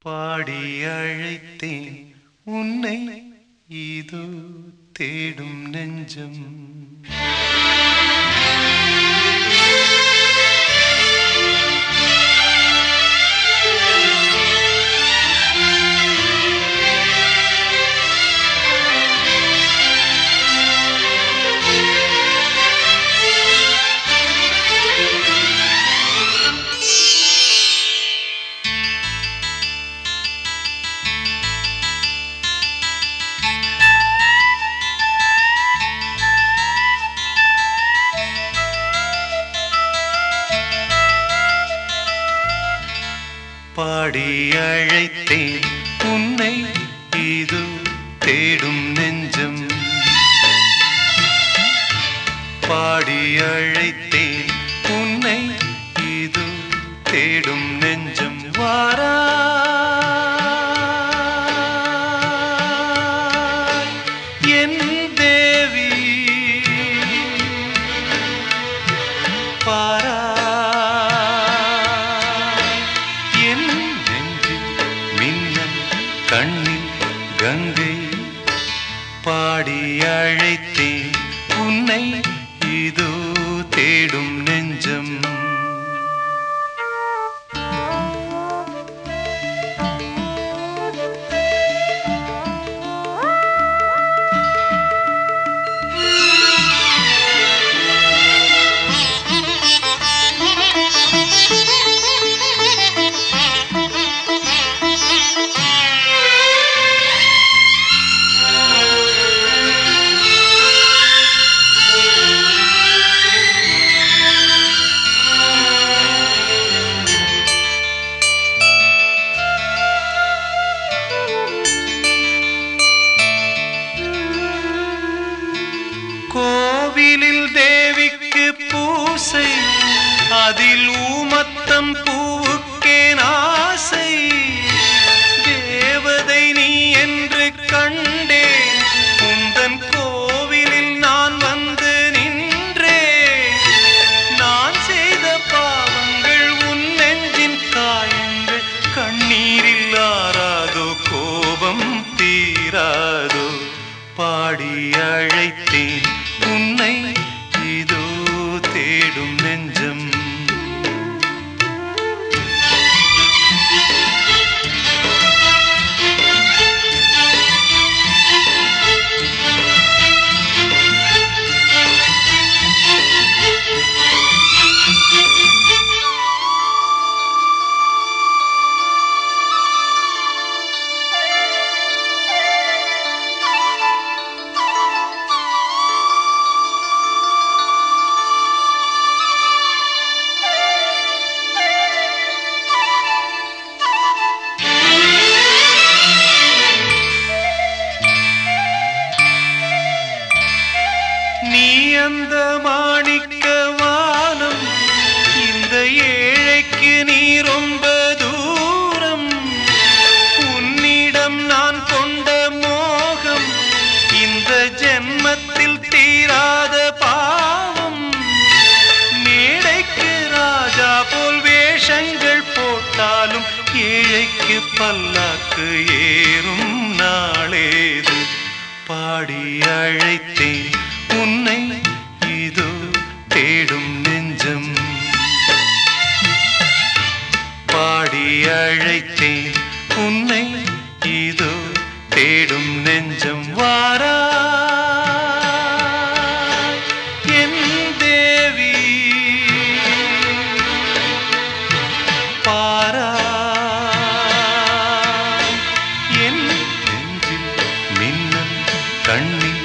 பாடி அழைத்தேன் உன்னை இதோ தேடும் நெஞ்சம் பாடி அழைத்தேன் உன்னை இது தேடும் நெஞ்சம் பாடி அழைத்தேன் உன்னை இது தேடும் நெஞ்சம் வாரா என் தேவி பாராய் என் நெஞ்சில் மின்னல் கண்ணில் கங்கை பாடி அழைத்தேன் உன்னை இதோ தேடும் நெஞ்சம் கோவிலில் தேவிக்கு பூசை அதில் ஊமத்தம் பூவுக்கேன் ஆசை தேவதை நீ என்று கண்டேன் உந்தன் கோவிலில் நான் வந்து நின்றேன் நான் செய்த பாவங்கள் உன் நெஞ்சின் காயங்கள் கண்ணீரில் ஆறாதோ கோபம் தீராதோ பாடி அழைத்தேன் உன்னை இதோ தேடும் நெஞ்சம் நீ அந்த மாணிக்க வானம் இந்த ஏழைக்கு நீ ரொம்ப தூரம் உன்னிடம் நான் கொண்ட மோகம் இந்த ஜென்மத்தில் தீராத பாவம் மேடைக்கு ராஜா போல் வேஷங்கள் போட்டாலும் ஏழைக்கு பல்லாக்கு ஏறும் நாளேது பாடி அழைத்தேன் உன்னை இதோ தேடும் நெஞ்சம் பாடி அழைத்தேன் உன்னை இதோ தேடும் நெஞ்சம் வாரா என் தேவி பாரா என் நெஞ்சில் மின்னல் கண்ணில்